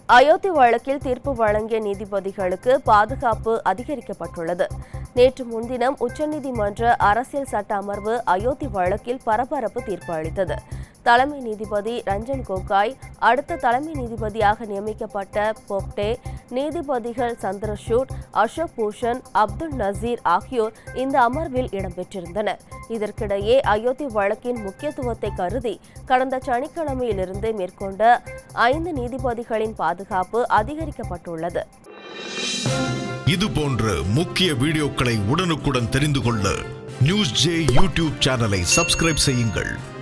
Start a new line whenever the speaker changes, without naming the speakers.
அயோத்தி வழக்கில் தீர்ப்பு வழங்கிய நீதிபதிகளுக்கு பாதுகாப்பு அதிகரிக்கப்பட்டுள்ளது நேற்று முன்தினம் உச்சநீதிமன்ற அரசியல் சட்ட அமர்வு அயோத்தி வழக்கில் பரபரப்பு தீர்ப்பு அளித்தது தலைமை நீதிபதி ரஞ்சன் கோகாய் அடுத்த தலைமை நீதிபதியாக நியமிக்கப்பட்ட போப்டே நீதிபதிகள் சந்திரசூட் அசோக் பூஷன் அப்துல் நசீர் ஆகியோர் இந்த அமர்வில் இடம்பெற்றிருந்தனர் இதற்கிடையே அயோத்தி வழக்கின் முக்கியத்துவத்தை கருதி கடந்த சனிக்கிழமையிலிருந்து மேற்கொண்ட ஐந்து நீதிபதிகளின் பாதுகாப்பு அதிகரிக்கப்பட்டுள்ளது
இது போன்ற முக்கிய வீடியோக்களை உடனுக்குடன் தெரிந்து கொள்ள நியூஸ் ஜே யூடியூப் சேனலை சப்ஸ்கிரைப் செய்யுங்கள்